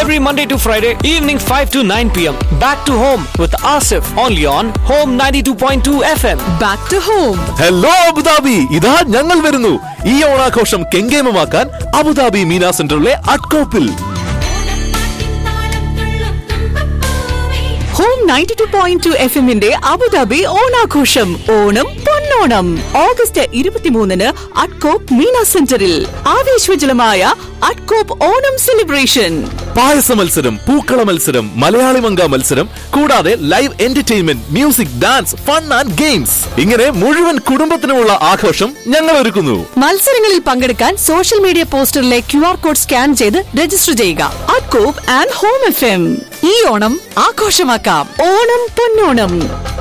every Monday to Friday, evening 5 to 9 pm. Back to home with Asif, only on Home 92.2 FM. Back to home hello Abu Dhabi ഇതാ ഞങ്ങൾ വരുന്നു ഈ ഓണാഘോഷം കെങ്കേമമാക്കാൻ Abu Dhabi Mina സെന്ററിലെ അട്കോപ്പിൽ home ninety two point two F എമ്മിന്റെ Abu Dhabi ഓണാഘോഷം ഓണം പൊന്നോണം ഓഗസ്റ്റ് ഇരുപത്തിമൂന്നിന് അഡ്കോപ്പ് മീന സെന്ററിൽ ആവേശോജ്വലമായ അഡ്കോപ്പ് ഓണം സെലിബ്രേഷൻ പായസ മത്സരം പൂക്കള മത്സരം മലയാളി മങ്ക മത്സരം കൂടാതെ live entertainment music dance fun and games ഇങ്ങനെ മുഴുവൻ കുടുംബത്തിനുമുള്ള ആഘോഷം ഞങ്ങൾ ഒരുക്കുന്നു മത്സരങ്ങളിൽ പങ്കെടുക്കാൻ സോഷ്യൽ മീഡിയ പോസ്റ്ററിലെ ക്യു ആർ കോഡ് സ്കാൻ ചെയ്ത് രജിസ്റ്റർ ചെയ്യുക ADCOOP and home F M ഈ ഓണം ആഘോഷമാക്കാം ഓണം പൊന്നോണം